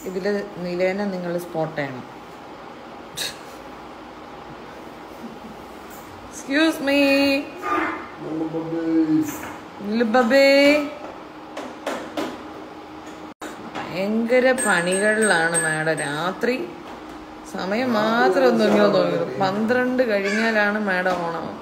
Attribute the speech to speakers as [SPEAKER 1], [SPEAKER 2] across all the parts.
[SPEAKER 1] ഇതിൽ നിലേനെ നിങ്ങൾ സ്പോട്ട് ചെയ്യണം എക്സ്ക്യൂസ് മീ ബബേ ഭയങ്കര പണികളിലാണ് മാഡം രാത്രി സമയം മാത്രം ഒന്നുമില്ലോ തോന്നുന്നു പന്ത്രണ്ട് കഴിഞ്ഞാലാണ് മാഡം ഓണാവും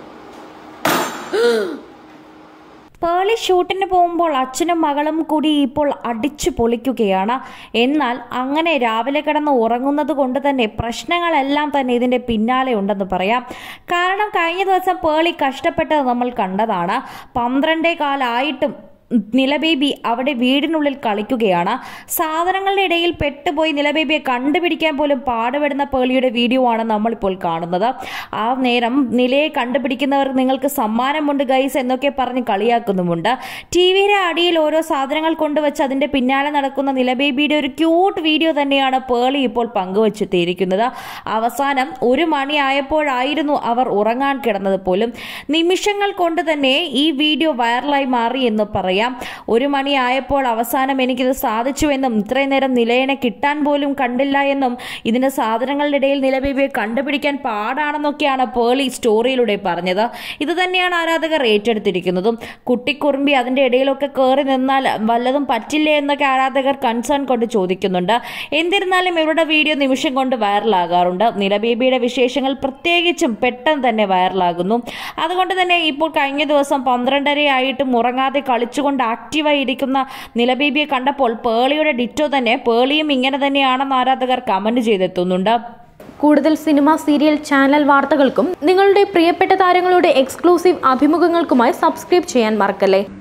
[SPEAKER 2] പേളി ഷൂട്ടിന് പോകുമ്പോൾ അച്ഛനും മകളും കൂടി ഇപ്പോൾ അടിച്ചു പൊളിക്കുകയാണ് എന്നാൽ അങ്ങനെ രാവിലെ കിടന്ന് ഉറങ്ങുന്നത് കൊണ്ട് തന്നെ പ്രശ്നങ്ങളെല്ലാം തന്നെ ഇതിന്റെ പിന്നാലെ ഉണ്ടെന്ന് പറയാം കാരണം കഴിഞ്ഞ ദിവസം പേളി കഷ്ടപ്പെട്ടത് നമ്മൾ കണ്ടതാണ് പന്ത്രണ്ടേ കാലായിട്ടും നിലബേബി അവിടെ വീടിനുള്ളിൽ കളിക്കുകയാണ് സാധനങ്ങളുടെ ഇടയിൽ പെട്ടുപോയി നിലബേബിയെ കണ്ടുപിടിക്കാൻ പോലും പാടുപെടുന്ന പേളിയുടെ വീഡിയോ ആണ് നമ്മളിപ്പോൾ കാണുന്നത് ആ നേരം നിലയെ കണ്ടുപിടിക്കുന്നവർ നിങ്ങൾക്ക് സമ്മാനമുണ്ട് ഗൈസ് എന്നൊക്കെ പറഞ്ഞ് കളിയാക്കുന്നുമുണ്ട് ടി വിയുടെ അടിയിൽ ഓരോ സാധനങ്ങൾ കൊണ്ടുവച്ച് അതിന്റെ പിന്നാലെ നടക്കുന്ന നിലബേബിയുടെ ഒരു ക്യൂട്ട് വീഡിയോ തന്നെയാണ് പേളി ഇപ്പോൾ പങ്കുവച്ചെത്തിയിരിക്കുന്നത് അവസാനം ഒരു മണിയായപ്പോഴായിരുന്നു അവർ ഉറങ്ങാൻ കിടന്നത് പോലും നിമിഷങ്ങൾ കൊണ്ട് തന്നെ ഈ വീഡിയോ വൈറലായി മാറി എന്ന് പറയാം ഒരു മണിയായപ്പോൾ അവസാനം എനിക്കിത് സാധിച്ചുവെന്നും ഇത്രയും നേരം നിലയനെ കിട്ടാൻ പോലും കണ്ടില്ല എന്നും ഇതിന്റെ സാധനങ്ങളുടെ ഇടയിൽ നിലബേബിയെ കണ്ടുപിടിക്കാൻ പാടാണെന്നൊക്കെയാണ് പേളി സ്റ്റോറിയിലൂടെ പറഞ്ഞത് ഇത് തന്നെയാണ് ആരാധകർ ഏറ്റെടുത്തിരിക്കുന്നതും കുട്ടിക്കുറുമ്പി അതിന്റെ ഇടയിലൊക്കെ കയറി നിന്നാൽ വല്ലതും പറ്റില്ലേ എന്നൊക്കെ ആരാധകർ കൺസേൺ കൊണ്ട് ചോദിക്കുന്നുണ്ട് എന്നിരുന്നാലും ഇവരുടെ വീഡിയോ നിമിഷം കൊണ്ട് വൈറലാകാറുണ്ട് നിലബേബിയുടെ വിശേഷങ്ങൾ പ്രത്യേകിച്ചും പെട്ടെന്ന് തന്നെ വൈറലാകുന്നു അതുകൊണ്ട് തന്നെ ഇപ്പോൾ കഴിഞ്ഞ ദിവസം പന്ത്രണ്ടരയായിട്ടും ഉറങ്ങാതെ കളിച്ചുകൊണ്ട് ആക്റ്റീവായി ഇരിക്കുന്ന നിലബേബിയെ കണ്ടപ്പോൾ പേളിയുടെ ഡിറ്റോ തന്നെ പേളിയും ഇങ്ങനെ തന്നെയാണെന്ന് ആരാധകർ കമന്റ് ചെയ്തെത്തുന്നുണ്ട്
[SPEAKER 3] കൂടുതൽ സിനിമ സീരിയൽ ചാനൽ വാർത്തകൾക്കും നിങ്ങളുടെ പ്രിയപ്പെട്ട താരങ്ങളുടെ എക്സ്ക്ലൂസീവ് അഭിമുഖങ്ങൾക്കുമായി സബ്സ്ക്രൈബ് ചെയ്യാൻ മറക്കല്ലേ